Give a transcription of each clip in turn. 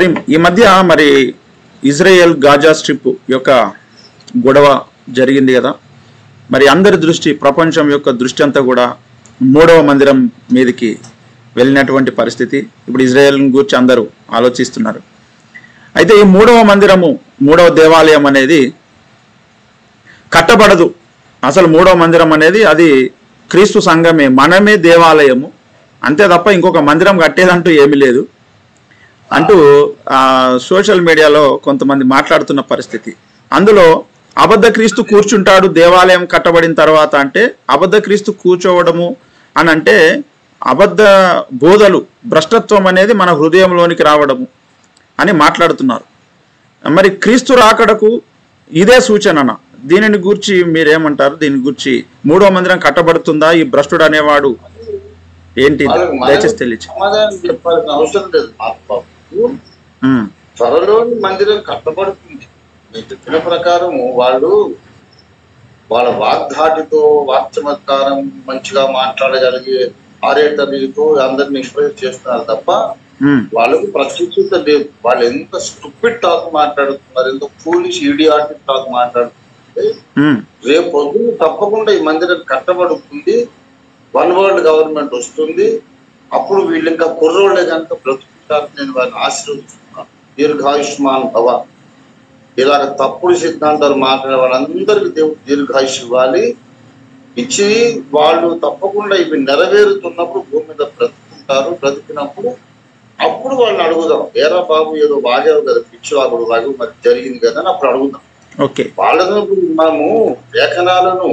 కరీం ఈ మధ్య మరి ఇజ్రాయెల్ గాజా స్ట్రిప్ యొక్క గొడవ జరిగింది కదా మరి అందరి దృష్టి ప్రపంచం యొక్క దృష్టి అంతా కూడా మూడవ మందిరం మీదకి వెళ్ళినటువంటి పరిస్థితి ఇప్పుడు ఇజ్రాయెల్ గురించి అందరూ ఆలోచిస్తున్నారు అయితే ఈ మూడవ మందిరము మూడవ దేవాలయం అనేది కట్టబడదు అసలు మూడవ మందిరం అనేది అది క్రీస్తు సంఘమే మనమే దేవాలయము అంతే తప్ప ఇంకొక మందిరం కట్టేదంటూ ఏమీ లేదు అంటూ ఆ, సోషల్ మీడియాలో కొంతమంది మాట్లాడుతున్న పరిస్థితి అందులో అబద్ధ క్రీస్తు కూర్చుంటాడు దేవాలయం కట్టబడిన తర్వాత అంటే అబద్ధ క్రీస్తు కూర్చోవడము అని అంటే అబద్ధ బోధలు భ్రష్టత్వం అనేది మన హృదయంలోనికి రావడము అని మాట్లాడుతున్నారు మరి క్రీస్తు రాకడకు ఇదే సూచనన దీనిని గురించి మీరేమంటారు దీని గురించి మూడో మందిరం కట్టబడుతుందా ఈ భ్రష్టుడు అనేవాడు ఏంటి వాళ్ళకి మనం దయచేసి తెలియచ్చు సమాధానం చెప్పాల్సిన అవసరం లేదు మాకు ఉమ్, త్వరలోని మందిరం కట్టబడుతుంది మీరు చెప్పిన ప్రకారము వాళ్ళు వాళ్ళ వాగ్ధాటితో వాక్చమత్కారం మంచిగా మాట్లాడగలిగే ఆరేటరీతో అందరిని ఇంప్రెస్ చేస్తున్నారు తప్ప ఉమ్, వాళ్ళకు ప్రత్యుత్తత లేదు వాళ్ళు ఎంత స్టూపిడ్ టాక్ మాట్లాడుతున్నారు ఎంత ఫూలిష్ ఇడియాటిక్ టాక్ మాట్లాడుతుంటే ఉమ్, రేపు పొద్దున్న తప్పకుండా ఈ మందిరం కట్టబడుతుంది వన్ వరల్డ్ గవర్నమెంట్ వస్తుంది అప్పుడు వీళ్ళు ఇంకా కుర్రోళ్ళే కనుక బ్రతుకుతారు నేను వారిని ఆశీర్వదిస్తున్నాను దీర్ఘాయుష్మాన్ భవ ఇలాగ తప్పుడు సిద్ధాంతాలు మాట్లాడే వాళ్ళందరికీ దేవుడు దీర్ఘాయుష్ ఇవ్వాలి ఇచ్చి వాళ్ళు తప్పకుండా ఇవి నెరవేరుతున్నప్పుడు భూమి మీద బ్రతుకుంటారు బ్రతికినప్పుడు అప్పుడు వాళ్ళని అడుగుదాం ఏరా బాబు ఏదో వాగావు కదా పిచ్చివాగుడు వాగు మరి జరిగింది కదా అని అప్పుడు అడుగుదాం ఓకే వాళ్ళను ఇప్పుడు మనము లేఖనాలను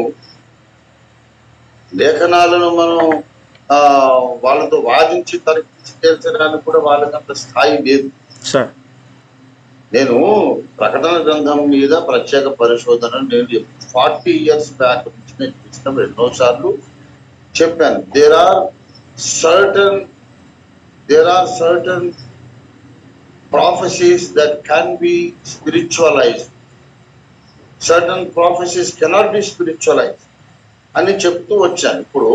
లేఖనాలను మనం ఆ వాళ్ళతో వాదించి తరలించి తీర్చడానికి కూడా వాళ్ళకంత స్థాయి లేదు సార్ నేను ప్రకటన గ్రంథం మీద ప్రత్యేక పరిశోధన నేను ఫార్టీ ఇయర్స్ బ్యాక్ నుంచి నేను ఇచ్చినప్పుడు ఎన్నో సార్లు చెప్పాను there are certain there are certain prophecies that can be spiritualized certain prophecies cannot be spiritualized అని చెప్తూ వచ్చాను ఇప్పుడు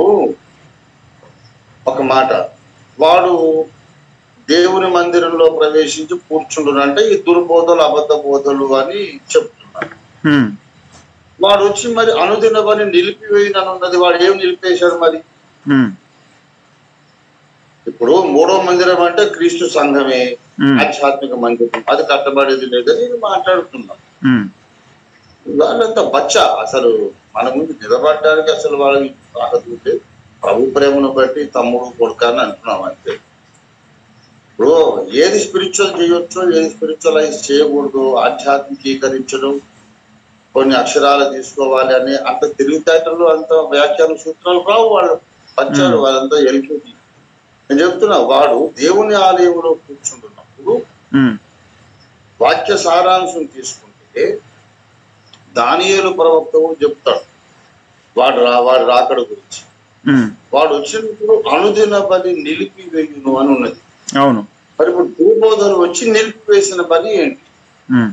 ఒక మాట వాడు దేవుని మందిరంలో ప్రవేశించి కూర్చుండు అంటే ఈ దుర్బోధలు అబద్ధ బోధలు అని చెప్తున్నాడు ఉమ్, వాడు వచ్చి మరి అనుదిన పని నిలిపివేయనన్నది వాడు ఏం నిలిపేశాడు మరి ఉమ్, ఇప్పుడు మూడో మందిరం అంటే క్రీస్తు సంఘమే ఉమ్, ఆధ్యాత్మిక మందిరం అది కట్టబడేది లేదని నేను మాట్లాడుతున్నాం ఉమ్, వాళ్ళంతా బచ్చ అసలు మన ముందు నిలబడడానికి అసలు వాళ్ళకి తాకత్ లేదు ప్రభు ప్రేమను బట్టి తమ్ముడు కొడుకు అని అంటున్నాం అంతే ఇప్పుడు ఏది స్పిరిచువల్ చేయొచ్చో ఏది స్పిరిచువలైజ్ చేయకూడదు ఆధ్యాత్మికీకరించడం కొన్ని అక్షరాలు తీసుకోవాలి అని అంత తెలివితేటలు అంత వ్యాఖ్యాన సూత్రాలు రావు వాళ్ళు వచ్చారు వాళ్ళంతా ఎల్కేజీ నేను చెప్తున్నా వాడు దేవుని ఆలయంలో కూర్చుంటున్నప్పుడు ఉమ్, వాక్య సారాంశం తీసుకుంటే దానియేలు ప్రవక్త కూడా చెప్తాడు వాడు రా వాడు రాకడ గురించి ఉమ్, వాడు వచ్చినప్పుడు అనుదిన బలి నిలిపివేయును అని ఉన్నది అవును మరి ఇప్పుడు భూబోధలు వచ్చి నిలిపివేసిన బలి ఏంటి ఉమ్,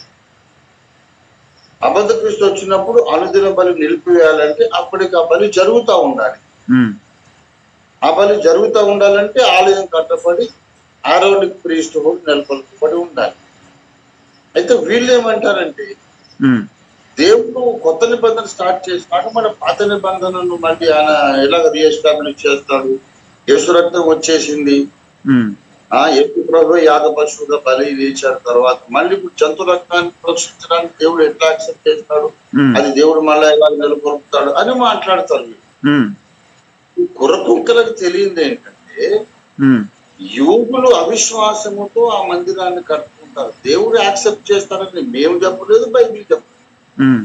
అబద్ధ క్రీస్తు వచ్చినప్పుడు అనుదిన బలి నిలిపివేయాలంటే అప్పటికి ఆ బలి జరుగుతూ ఉండాలి ఉమ్, ఆ బలి జరుగుతూ ఉండాలంటే ఆలయం కట్టబడి ఆరోనిక్ ప్రీస్ట్ కూడా నెలకొల్పబడి ఉండాలి అయితే వీళ్ళు ఏమంటారంటే ఉమ్, దేవుడు కొత్త నిబంధన స్టార్ట్ చేసినాక మన పాత నిబంధనను మళ్ళీ ఆయన ఎలాగ రీఎస్టాబ్లిష్ చేస్తాడు యేసు రక్తం వచ్చేసింది ఉమ్, ఆ యేసు ప్రభు యాగ పశువుగా బలి లేచాడు తర్వాత మళ్ళీ ఇప్పుడు జంతు రక్తాన్ని ప్రోక్షించడానికి దేవుడు ఎట్లా యాక్సెప్ట్ చేస్తాడు ఉమ్, అది దేవుడు మళ్ళీ ఎలా నెలకొల్పుతాడు అని మాట్లాడతారు వీళ్ళు. ఉమ్, ఈ కుర్ర కుక్కలకు తెలియంది ఏంటంటే ఉమ్, యోగులు అవిశ్వాసముతో ఆ మందిరాన్ని కట్టుకుంటారు దేవుడు యాక్సెప్ట్ చేస్తారని మేము చెప్పలేదు బైబిల్ చెప్పలేదు ఉమ్,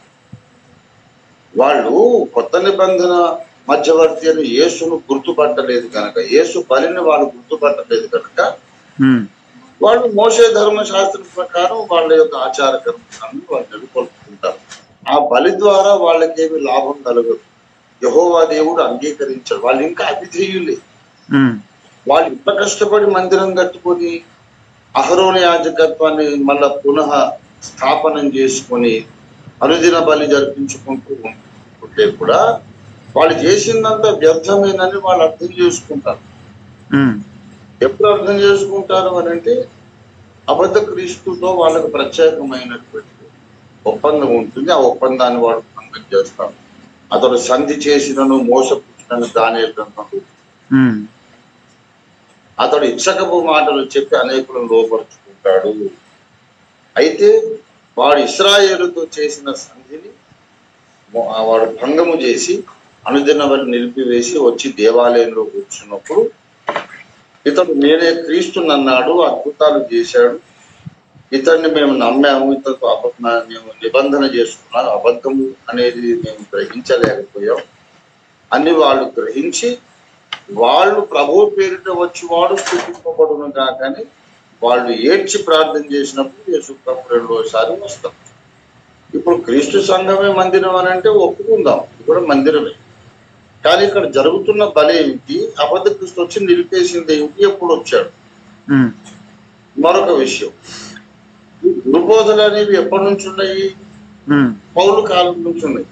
వాళ్ళు కొత్త నిబంధన మధ్యవర్తి అని యేసును గుర్తుపట్టలేదు కనుక యేసు బలిని వాళ్ళు గుర్తుపట్టలేదు కనుక ఉమ్, వాళ్ళు మోసే ధర్మశాస్త్రం ప్రకారం వాళ్ళ యొక్క ఆచార కర్మాన్ని వాళ్ళు నెలకొల్పుకుంటారు ఆ బలి ద్వారా వాళ్ళకేమి లాభం కలగదు యహోవా దేవుడు అంగీకరించాడు వాళ్ళు ఇంకా అవిధేయులే ఉమ్, వాళ్ళు ఇంత కష్టపడి మందిరం కట్టుకొని అహరోని యాజకత్వాన్ని మళ్ళా పునః స్థాపనం చేసుకొని అనుదిన బలి జరిపించుకుంటూ ఉంటే కూడా వాళ్ళు చేసిందంతా వ్యర్థమేనని వాళ్ళు అర్థం చేసుకుంటారు ఉమ్, ఎప్పుడు అర్థం చేసుకుంటారు అని అంటే అబద్ధ క్రీస్తుతో వాళ్ళకు ప్రత్యేకమైనటువంటి ఒప్పందం ఉంటుంది ఆ ఒప్పందాన్ని వాడు భంగం చేస్తాడు అతడు సంధి చేసినను మోసపుచ్చినను దాని ఉమ్, అతడు ఇచ్చకపు మాటలు చెప్పి అనేకులను లోపరుచుకుంటాడు అయితే వాడు ఇస్రాయేలుతో చేసిన సంధిని మో- వాడు భంగము చేసి అనుదిన వారిని నిలిపివేసి వచ్చి దేవాలయంలో కూర్చున్నప్పుడు ఇతడు నేనే క్రీస్తునన్నాడు అద్భుతాలు చేశాడు ఇతన్ని మేము నమ్మాము ఇతడు అబద్ధ మేము నిబంధన చేసుకున్నాం అబద్ధము అనేది మేము గ్రహించలేకపోయాం అని వాళ్ళు గ్రహించి వాళ్ళు ప్రభు పేరిట వచ్చి వాడు స్థుతింపబడును కాకని వాళ్ళు ఏడ్చి ప్రార్థన చేసినప్పుడు యేసు ప్రభు రెండోసారి వస్తాం ఇప్పుడు క్రీస్తు సంఘమే మందిరం అని అంటే ఒప్పుకుందాం ఇది కూడా మందిరమే కానీ ఇక్కడ జరుగుతున్న బలి ఏమిటి అబద్ధ క్రీస్తు వచ్చి నిలిపేసింది ఏమిటి ఎప్పుడు వచ్చాడు ఉమ్, మరొక విషయం ఈ గురుబోధలు అనేవి ఎప్పటి నుంచి ఉన్నాయి ఉమ్, పౌలు కాలం నుంచి ఉన్నాయి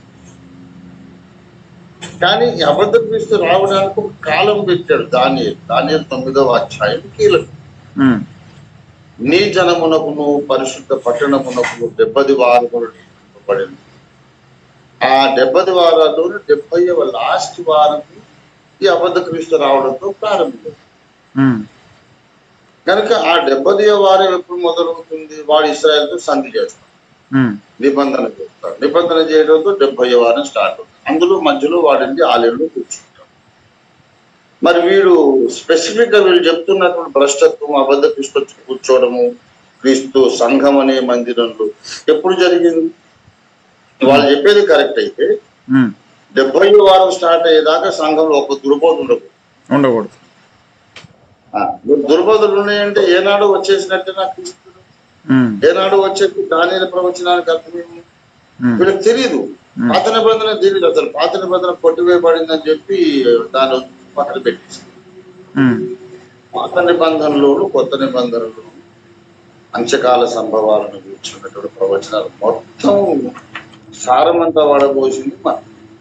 కానీ ఈ అబద్ధ క్రీస్తు రావడానికి ఒక కాలం పెట్టాడు దాని దాని తొమ్మిదవ అధ్యాయం కీలకం ఉమ్, నీ జనమునకును పరిశుద్ధ పట్టణమునకును డెబ్బది వారములు నియమింపబడింది ఆ డెబ్బది వారాల్లో డెబ్బైవ లాస్ట్ వారం ఈ అబద్ధ క్రీస్తు రావడంతో ప్రారంభించింది ఉమ్, కనుక ఆ డెబ్బదివ వారం ఎప్పుడు మొదలవుతుంది వాడు ఇస్రాయల్తో సంధి చేస్తాడు ఉమ్, నిబంధన చేస్తాడు నిబంధన చేయడంతో డెబ్బై వారం స్టార్ట్ అవుతుంది అందులో మధ్యలో వాడింది ఆలయంలో కూర్చుంటాడు మరి వీడు స్పెసిఫిక్ గా వీళ్ళు చెప్తున్నటువంటి భ్రష్టత్వం అబద్ధ క్రీస్తు కూర్చోవడము క్రీస్తు సంఘం అనే మందిరంలో ఎప్పుడు జరిగింది వాళ్ళు చెప్పేది కరెక్ట్ అయితే ఉమ్, డెబ్బై వారం స్టార్ట్ అయ్యేదాకా సంఘంలో ఒక దుర్బోధ ఉండదు ఉండకూడదు ఆ, దుర్బోధలు ఉన్నాయంటే ఏనాడు వచ్చేసినట్టే నాకు క్రీస్తుడు ఉమ్, ఏనాడు వచ్చేసి దాని ప్రవచనానికి అర్థమేమి ఉమ్, వీళ్ళకి తెలియదు పాత నిబంధన తెలియదు అసలు పాత నిబంధన కొట్టివేయబడిందని చెప్పి దాని పక్కన పెట్టేసి ఉమ్, పాత నిబంధనలోను కొత్త నిబంధనలు అంచకాల సంభవాలను కూర్చున్నటువంటి ప్రవచనాలు మొత్తం సారమంతా వాడబోసింది మన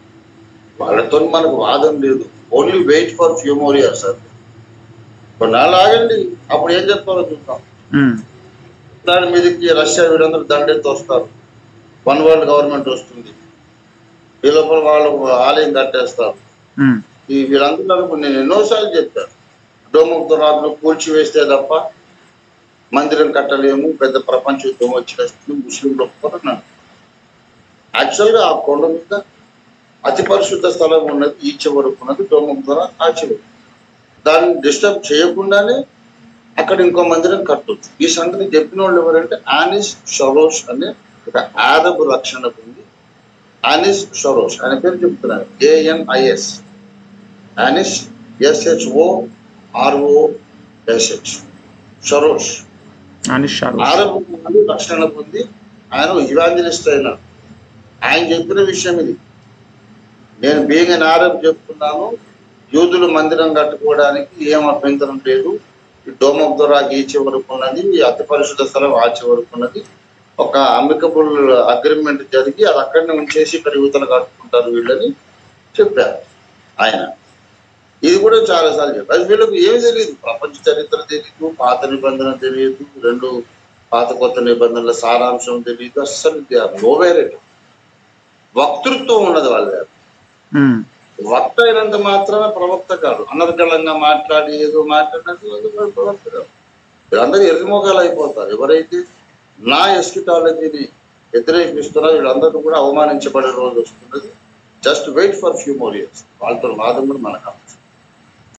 వాళ్ళతో మనకు వాదం లేదు only wait for few more years sir కొన్నాళ్ళు ఆగండి అప్పుడు ఏం చెప్తారో చూద్దాం ఉమ్, దాని మీదకి రష్యా వీళ్ళందరూ దండెత్తి వస్తారు వన్ వరల్డ్ గవర్నమెంట్ వస్తుంది ఈ లోపల వాళ్ళు ఆలయం కట్టేస్తారు ఉమ్, ఈ వీళ్ళందరూ నేను ఎన్నోసార్లు చెప్పాను డోముక్తరాలను కూల్చివేస్తే తప్ప మందిరం కట్టలేము పెద్ద ప్రపంచ యుద్ధం వచ్చేస్తుంది ముస్లింలు ఒప్పుకున్నాను యాక్చువల్గా ఆ కొండ మీద అతి పరిశుద్ధ స్థలం ఉన్నది ఈ చివరకు ఉన్నది డోముక్తర ఆ చివరి దాన్ని డిస్టర్బ్ చేయకుండానే అక్కడ ఇంకో మందిరం కట్టొచ్చు ఈ సంగతి చెప్పిన వాళ్ళు ఎవరంటే ఆనిస్ షరోష్ అనే ఒక ఆరబ్ రక్షణ ఉంది ఆనిస్ షరోష్ ఆయన పేరు చెప్తున్నారు A N I S Anis S H O R O S H Sharosh అని షారు ఆరబ్ నుండి రక్షణ పొంది ఆయన ఇవాంజలిస్ట్ అయిన ఆయన చెప్పిన విషయం ఇది నేను బీయింగ్ అన్ ఆరబ్ చెప్తున్నాను యూదులు మందిరం కట్టుకోవడానికి ఏం అభ్యంతరం లేదు ఈ డోమబ్దొరాకి ఈ చివరకు ఉన్నది ఈ అతి పరిశుద్ధ స్థలం ఆ చివరకు ఉన్నది ఒక అమికబుల్ అగ్రిమెంట్ జరిగి అది అక్కడనే ఉంచేసి ఇక్కడ యువతలు కట్టుకుంటారు వీళ్ళని చెప్పారు ఆయన ఇది కూడా చాలా సార్లు చెప్పారు అది వీళ్ళకి ఏమి తెలియదు ప్రపంచ చరిత్ర తెలియదు పాత నిబంధన తెలియదు రెండు పాత కొత్త నిబంధనల సారాంశం తెలియదు అస్సలు నోవేరేట్ వక్తృత్వం ఉన్నది వాళ్ళ దగ్గర. ఉమ్, వక్త అయినంత మాత్రాన ప్రవక్త కాదు అనర్గళంగా మాట్లాడి ఏదో మాట్లాడినట్టు అది వాడు ప్రవక్త కాదు వీళ్ళందరూ ఎర్రిమోగాలు అయిపోతారు ఎవరైతే నా ఎస్కిటాలజీని వ్యతిరేకిస్తున్నారో వీళ్ళందరూ కూడా అవమానించబడే రోజు వస్తున్నది just wait for few more years వాళ్ళతో వాదం కూడా మనకు అవసరం